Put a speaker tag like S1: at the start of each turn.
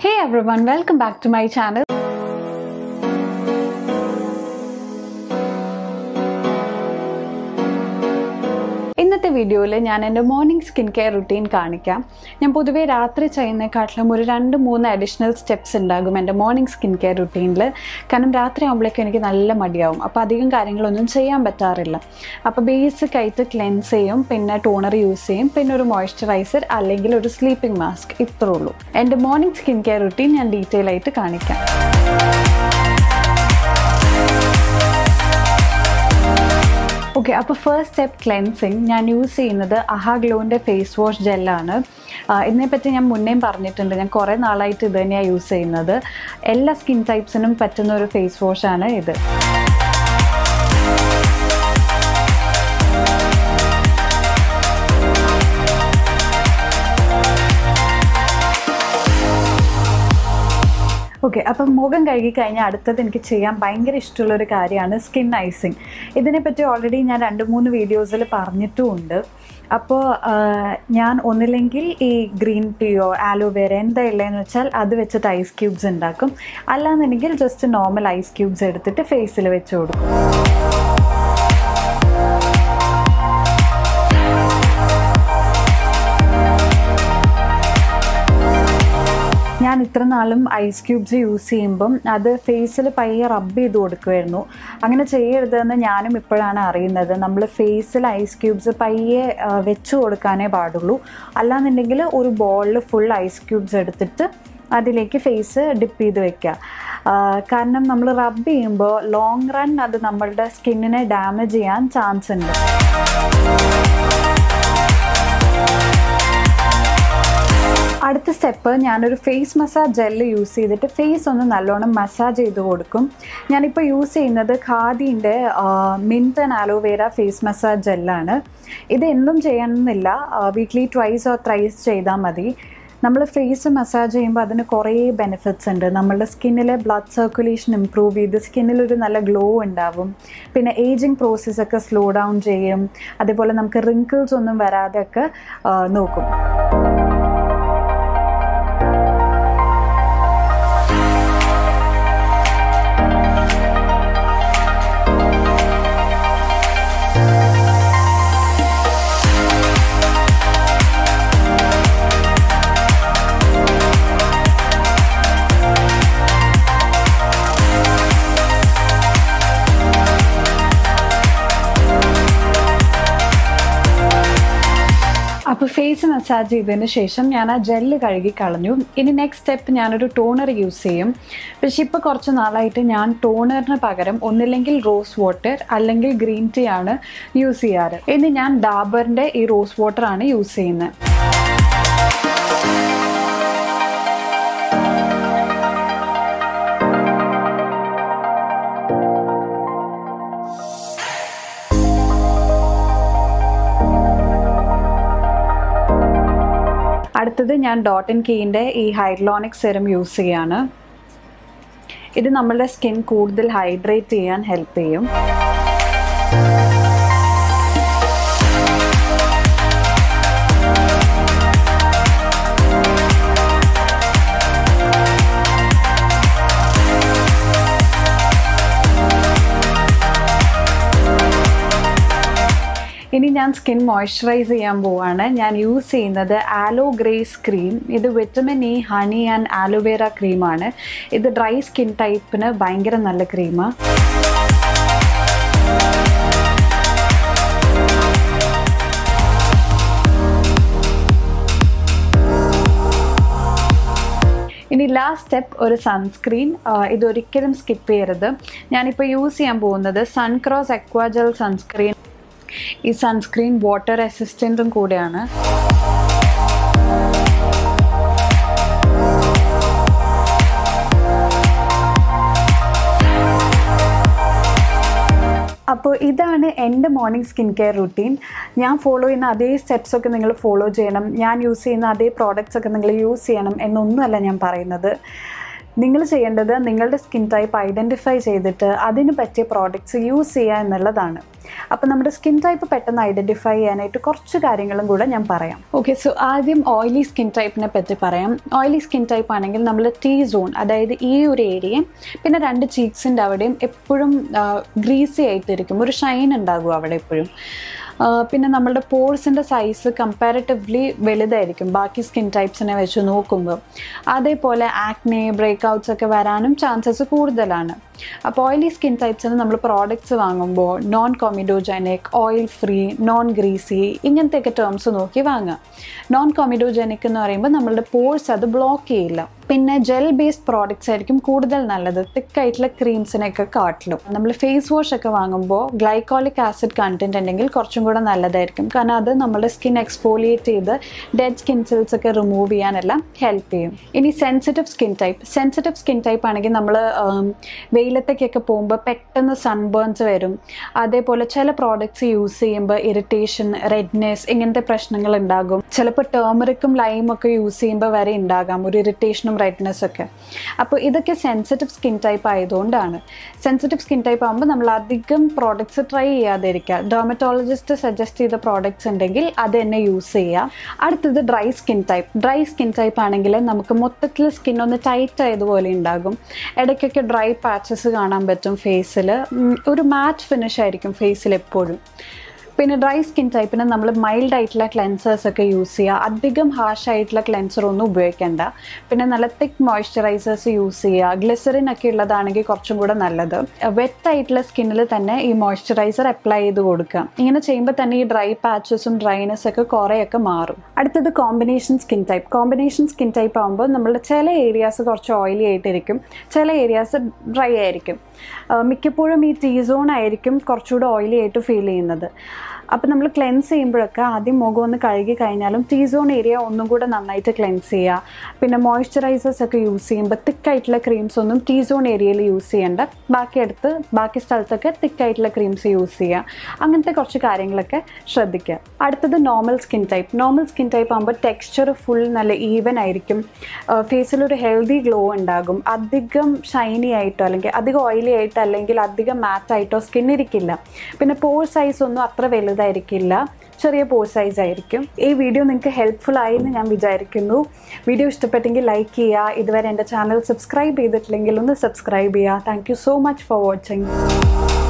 S1: Hey everyone, welcome back to my channel. ഇന്നത്തെ വീഡിയോയിൽ ഞാൻ എൻ്റെ മോർണിംഗ് സ്കിൻ കെയർ റുട്ടീൻ കാണിക്കാം ഞാൻ പൊതുവേ രാത്രി ചെയ്യുന്നതിനെക്കാട്ടിലും ഒരു രണ്ട് മൂന്ന് അഡീഷണൽ സ്റ്റെപ്സ് ഉണ്ടാകും എൻ്റെ മോർണിംഗ് സ്കിൻ കെയർ റുട്ടീനിൽ കാരണം രാത്രി ആകുമ്പോഴേക്കും എനിക്ക് നല്ല മടിയാവും അപ്പോൾ അധികം കാര്യങ്ങളൊന്നും ചെയ്യാൻ പറ്റാറില്ല അപ്പോൾ ബേസിക് ആയിട്ട് ക്ലെൻസ് ചെയ്യും പിന്നെ ടോണർ യൂസ് ചെയ്യും പിന്നെ ഒരു മോയ്സ്ചറൈസർ അല്ലെങ്കിൽ ഒരു സ്ലീപ്പിംഗ് മാസ്ക് ഇത്രേ ഉള്ളൂ എൻ്റെ മോർണിംഗ് സ്കിൻ കെയർ റുട്ടീൻ ഞാൻ ഡീറ്റെയിൽ ആയിട്ട് കാണിക്കാം ഓക്കെ അപ്പോൾ ഫസ്റ്റ് സ്റ്റെപ്പ് ക്ലെൻസിങ് ഞാൻ യൂസ് ചെയ്യുന്നത് അഹാ ഗ്ലോൻ്റെ ഫേസ് വാഷ് ജെല്ലാണ് ഇതിനെപ്പറ്റി ഞാൻ മുന്നേയും പറഞ്ഞിട്ടുണ്ട് ഞാൻ കുറേ നാളായിട്ട് ഇത് തന്നെയാണ് യൂസ് ചെയ്യുന്നത് എല്ലാ സ്കിൻ ടൈപ്സിനും പറ്റുന്ന ഒരു ഫേസ് വാഷാണ് ഇത് ഓക്കെ അപ്പം മുഖം കഴുകി കഴിഞ്ഞാൽ അടുത്തത് എനിക്ക് ചെയ്യാൻ ഭയങ്കര ഇഷ്ടമുള്ളൊരു കാര്യമാണ് സ്കിൻ ഐസിങ് ഇതിനെപ്പറ്റി ഓൾറെഡി ഞാൻ രണ്ട് മൂന്ന് വീഡിയോസിൽ പറഞ്ഞിട്ടുമുണ്ട് അപ്പോൾ ഞാൻ ഒന്നില്ലെങ്കിൽ ഈ ഗ്രീൻ ടീയോ ആലോവേര എന്താ ഉള്ളതെന്ന് വെച്ചാൽ അത് വെച്ചിട്ട് ഐസ് ക്യൂബ്സ് ഉണ്ടാക്കും അല്ലാന്നുണ്ടെങ്കിൽ ജസ്റ്റ് നോർമൽ ഐസ് ക്യൂബ്സ് എടുത്തിട്ട് ഫേസിൽ വെച്ച് കൊടുക്കും ഞാൻ ഇത്ര നാളും ഐസ് ക്യൂബ്സ് യൂസ് ചെയ്യുമ്പം അത് ഫേസിൽ പയ്യെ റബ്ബ് ചെയ്ത് കൊടുക്കുമായിരുന്നു അങ്ങനെ ചെയ്യരുതെന്ന് ഞാനും ഇപ്പോഴാണ് അറിയുന്നത് നമ്മൾ ഫേസിൽ ഐസ് ക്യൂബ്സ് പയ്യെ വെച്ച് കൊടുക്കാനേ പാടുള്ളൂ അല്ലാന്നുണ്ടെങ്കിൽ ഒരു ബോളിൽ ഫുൾ ഐസ് ക്യൂബ്സ് എടുത്തിട്ട് അതിലേക്ക് ഫേസ് ഡിപ്പ് ചെയ്ത് വെക്കുക കാരണം നമ്മൾ റബ്ബ് ചെയ്യുമ്പോൾ ലോങ് റൺ അത് നമ്മളുടെ സ്കിന്നിനെ ഡാമേജ് ചെയ്യാൻ ചാൻസ് ഉണ്ട് അടുത്ത സ്റ്റെപ്പ് ഞാനൊരു ഫേസ് മസാജ് ജെല്ല് യൂസ് ചെയ്തിട്ട് ഫേസ് ഒന്ന് നല്ലോണം മസാജ് ചെയ്ത് കൊടുക്കും ഞാനിപ്പോൾ യൂസ് ചെയ്യുന്നത് ഖാദീൻ്റെ mint and aloe vera face massage ജെല്ലാണ് ഇത് എന്തും ചെയ്യണമെന്നില്ല വീക്ക്ലി ട്വൈസ് ഓർ ത്രൈസ് ചെയ്താൽ മതി നമ്മൾ ഫേസ് മസാജ് ചെയ്യുമ്പോൾ അതിന് കുറേ ബെനിഫിറ്റ്സ് ഉണ്ട് നമ്മളുടെ സ്കിന്നിലെ ബ്ലഡ് സർക്കുലേഷൻ ഇമ്പ്രൂവ് ചെയ്ത് സ്കിന്നിലൊരു നല്ല ഗ്ലോ ഉണ്ടാവും പിന്നെ ഏജിങ് പ്രോസസ്സൊക്കെ സ്ലോ ഡൗൺ ചെയ്യും അതേപോലെ നമുക്ക് റിങ്കിൾസ് ഒന്നും വരാതെയൊക്കെ നോക്കും അപ്പോൾ ഫേസ് മസാജ് ചെയ്തതിന് ശേഷം ഞാൻ ആ ജെല്ല് കഴുകി കളഞ്ഞു ഇനി നെക്സ്റ്റ് സ്റ്റെപ്പ് ഞാനൊരു ടോണർ യൂസ് ചെയ്യും പക്ഷെ ഇപ്പോൾ കുറച്ച് നാളായിട്ട് ഞാൻ ടോണറിന് പകരം ഒന്നില്ലെങ്കിൽ റോസ് വാട്ടർ അല്ലെങ്കിൽ ഗ്രീൻ ടീ ആണ് യൂസ് ചെയ്യാറ് ഇനി ഞാൻ ഡാബറിൻ്റെ ഈ റോസ് വാട്ടർ ആണ് യൂസ് ചെയ്യുന്നത് അടുത്തത് ഞാൻ ഡോട്ട് ആൻഡ് കീൻ്റെ ഈ ഹൈഡ്രോണിക് സെറം യൂസ് ചെയ്യാണ് ഇത് നമ്മളുടെ സ്കിൻ കൂടുതൽ ഹൈഡ്രേറ്റ് ചെയ്യാൻ ഹെൽപ്പ് ചെയ്യും ഇനി ഞാൻ സ്കിൻ മോയ്സ്ചറൈസ് ചെയ്യാൻ പോവാണ് ഞാൻ യൂസ് ചെയ്യുന്നത് ആലോ ഗ്രേസ് ക്രീം ഇത് vitamin E honey and aloe vera ക്രീമാണ് ഇത് ഡ്രൈ സ്കിൻ ടൈപ്പിന് ഭയങ്കര നല്ല ക്രീമാണ് ഇനി ലാസ്റ്റ് സ്റ്റെപ്പ് ഒരു സൺസ്ക്രീൻ ഇതൊരിക്കലും സ്കിപ്പ് ചെയ്യരുത് ഞാനിപ്പോൾ യൂസ് ചെയ്യാൻ പോകുന്നത് സൺക്രോസ് എക്വാജൽ സൺസ്ക്രീൻ ഈ സൺസ്ക്രീൻ വാട്ടർ അസിസ്റ്റൻറ്റും കൂടെയാണ് അപ്പോൾ ഇതാണ് എൻ്റെ മോർണിംഗ് സ്കിൻ കെയർ റുട്ടീൻ ഞാൻ ഫോളോ ചെയ്യുന്ന അതേ സ്റ്റെപ്സ് ഒക്കെ നിങ്ങൾ ഫോളോ ചെയ്യണം ഞാൻ യൂസ് ചെയ്യുന്ന അതേ പ്രോഡക്റ്റ്സ് ഒക്കെ നിങ്ങൾ യൂസ് ചെയ്യണം എന്നൊന്നുമല്ല ഞാൻ പറയുന്നത് നിങ്ങൾ ചെയ്യേണ്ടത് നിങ്ങളുടെ സ്കിൻ ടൈപ്പ് ഐഡൻറ്റിഫൈ ചെയ്തിട്ട് അതിന് പറ്റിയ പ്രോഡക്റ്റ്സ് യൂസ് ചെയ്യുക എന്നുള്ളതാണ് അപ്പോൾ നമ്മുടെ സ്കിൻ ടൈപ്പ് പെട്ടെന്ന് ഐഡൻറ്റിഫൈ ചെയ്യാനായിട്ട് കുറച്ച് കാര്യങ്ങളും കൂടെ ഞാൻ പറയാം ഓക്കെ സോ ആദ്യം ഓയിലി സ്കിൻ ടൈപ്പിനെ പറ്റി പറയാം ഓയിലി സ്കിൻ ടൈപ്പ് ആണെങ്കിൽ നമ്മൾ ടീ സോൺ അതായത് ഈ ഒരു ഏരിയയും പിന്നെ രണ്ട് ചീക്സിൻ്റെ അവിടെയും എപ്പോഴും ഗ്രീസി ആയിട്ടിരിക്കും ഒരു ഷൈൻ ഉണ്ടാകും അവിടെ എപ്പോഴും ആ, പിന്നെ നമ്മളുടെ പോൾസിൻ്റെ സൈസ് കമ്പാരിറ്റീവ്ലി വലുതായിരിക്കും ബാക്കി സ്കിൻ ടൈപ്സിനെ വെച്ച് നോക്കുമ്പോൾ അതേപോലെ ആക്നെ ബ്രേക്ക്ഔട്ട്സ് ഒക്കെ വരാനും ചാൻസസ് കൂടുതലാണ് അപ്പോൾ ഓയിലി സ്കിൻ ടൈപ്സിന് നമ്മൾ പ്രോഡക്റ്റ്സ് വാങ്ങുമ്പോൾ non comedogenic oil free non greasy ഇങ്ങനത്തെയൊക്കെ ടേംസ് നോക്കി വാങ്ങുക നോൺ കോമിഡോജനിക് എന്ന് പറയുമ്പോൾ നമ്മളുടെ പോഴ്സ് അത് ബ്ലോക്ക് ചെയ്യില്ല പിന്നെ ജെൽ ബേസ്ഡ് പ്രോഡക്റ്റ്സ് ആയിരിക്കും കൂടുതൽ നല്ലത് തിക്കായിട്ടുള്ള ക്രീംസിനൊക്കെ കാട്ടിലും നമ്മൾ ഫേസ് വാഷ് ഒക്കെ വാങ്ങുമ്പോൾ ഗ്ലൈക്കോളിക് ആസിഡ് കണ്ടന്റ് ഉണ്ടെങ്കിൽ കുറച്ചും കൂടെ നല്ലതായിരിക്കും കാരണം അത് നമ്മുടെ സ്കിൻ എക്സ്പോലിയേറ്റ് ചെയ്ത് ഡെഡ് സ്കിൻ സെൽസ് ഒക്കെ റിമൂവ് ചെയ്യാനെല്ലാം ഹെൽപ്പ് ചെയ്യും ഇനി sensitive skin type sensitive skin type ആണെങ്കിൽ നമ്മൾ വെയിലത്തേക്കൊക്കെ പോകുമ്പോൾ പെട്ടെന്ന് സൺബേൺസ് വരും അതേപോലെ ചില പ്രോഡക്റ്റ്സ് യൂസ് ചെയ്യുമ്പോൾ ഇറിറ്റേഷൻ റെഡ്നെസ് ഇങ്ങനത്തെ പ്രശ്നങ്ങൾ ഉണ്ടാകും ചിലപ്പോൾ ടേമറിക്കും ലൈമും ഒക്കെ യൂസ് ചെയ്യുമ്പോൾ വരെ ഉണ്ടാകാം ഒരു ഇറിറ്റേഷനും റെഡ്നെസ് ഒക്കെ അപ്പോൾ ഇതൊക്കെ സെൻസിറ്റീവ് സ്കിൻ ടൈപ്പ് ആയതുകൊണ്ടാണ് സെൻസിറ്റീവ് സ്കിൻ ടൈപ്പ് ആകുമ്പോൾ നമ്മൾ അധികം പ്രോഡക്റ്റ്സ് ട്രൈ ചെയ്യാതിരിക്കുക ഡെർമറ്റോളജിസ്റ്റ് സജസ്റ്റ് ചെയ്ത പ്രോഡക്റ്റ്സ് ഉണ്ടെങ്കിൽ അത് തന്നെ യൂസ് ചെയ്യുക അടുത്തത് dry skin type dry skin type ആണെങ്കിൽ നമുക്ക് മൊത്തത്തിൽ സ്കിൻ ഒന്ന് ടൈറ്റ് ആയതുപോലെ ഉണ്ടാകും ഇടയ്ക്കൊക്കെ ഡ്രൈ പാച്ചസ് കാണാൻ പറ്റും ഫേസിൽ ഒരു മാറ്റ് ഫിനിഷ് ആയിരിക്കും ഫേസിൽ എപ്പോഴും പിന്നെ ഡ്രൈ സ്കിൻ ടൈപ്പിന് നമ്മൾ മൈൽഡ് ആയിട്ടുള്ള ക്ലെൻസേഴ്സ് ഒക്കെ യൂസ് ചെയ്യുക അധികം ഹാഷ് ആയിട്ടുള്ള ക്ലെൻസർ ഒന്നും ഉപയോഗിക്കേണ്ട പിന്നെ നല്ല തിക്ക് മോയ്സ്ചറൈസേഴ്സ് യൂസ് ചെയ്യുക ഗ്ലിസറിൻ ഒക്കെ ഉള്ളതാണെങ്കിൽ കുറച്ചും കൂടെ നല്ലത് വെറ്റ് ആയിട്ടുള്ള സ്കിന്നിൽ തന്നെ ഈ മോയ്സ്ചറൈസർ അപ്ലൈ ചെയ്ത് കൊടുക്കുക ഇങ്ങനെ ചെയ്യുമ്പോൾ തന്നെ ഈ ഡ്രൈ പാച്ചസും ഡ്രൈനെസ് ഒക്കെ കുറേയൊക്കെ മാറും അടുത്തത് combination skin type combination skin type ആകുമ്പോൾ നമ്മൾ ചില ഏരിയാസ് കുറച്ച് ഓയിലി ആയിട്ടിരിക്കും ചില ഏരിയാസ് ഡ്രൈ ആയിരിക്കും ആ, മിക്കപ്പോഴും ഈ ടീ സോൺ ആയിരിക്കും കുറച്ചുകൂടെ ഓയിലി ആയിട്ട് ഫീൽ ചെയ്യുന്നത് അപ്പോൾ നമ്മൾ ക്ലെൻസ് ചെയ്യുമ്പോഴൊക്കെ ആദ്യം മുഖം ഒന്ന് കഴുകി കഴിഞ്ഞാലും ടീ സോൺ ഏരിയ ഒന്നും കൂടെ നന്നായിട്ട് ക്ലെൻസ് ചെയ്യുക പിന്നെ മോയ്സ്ചറൈസേഴ്സ് ഒക്കെ യൂസ് ചെയ്യുമ്പോൾ തിക്കായിട്ടുള്ള ക്രീംസ് ഒന്നും ടീ സോൺ ഏരിയയിൽ യൂസ് ചെയ്യേണ്ട ബാക്കി അടുത്ത് ബാക്കി സ്ഥലത്തൊക്കെ തിക്കായിട്ടുള്ള ക്രീംസ് യൂസ് ചെയ്യുക അങ്ങനത്തെ കുറച്ച് കാര്യങ്ങളൊക്കെ ശ്രദ്ധിക്കുക അടുത്തത് normal skin type normal skin type ആകുമ്പോൾ ടെക്സ്ചർ ഫുൾ നല്ല ഈവൻ ആയിരിക്കും ഫേസിലൊരു ഹെൽത്തി ഗ്ലോ ഉണ്ടാകും അധികം ഷൈനി ആയിട്ടോ അല്ലെങ്കിൽ അധികം ഓയിലി ആയിട്ടോ അല്ലെങ്കിൽ അധികം മാറ്റ് ആയിട്ടോ സ്കിൻ ഇരിക്കില്ല പിന്നെ പോർ സൈസ് ഒന്നും അത്ര വലുതായിരിക്കില്ല ചെറിയ പോർ സൈസ് ആയിരിക്കും ഈ വീഡിയോ നിങ്ങൾക്ക് ഹെൽപ്ഫുൾ ആയി എന്ന് ഞാൻ വിചാരിക്കുന്നു വീഡിയോ ഇഷ്ടപ്പെട്ടെങ്കിൽ ലൈക്ക് ചെയ്യുക ഇതുവരെ എൻ്റെ ചാനൽ സബ്സ്ക്രൈബ് ചെയ്തിട്ടില്ലെങ്കിൽ ഒന്ന് സബ്സ്ക്രൈബ് ചെയ്യുക thank you so much for watching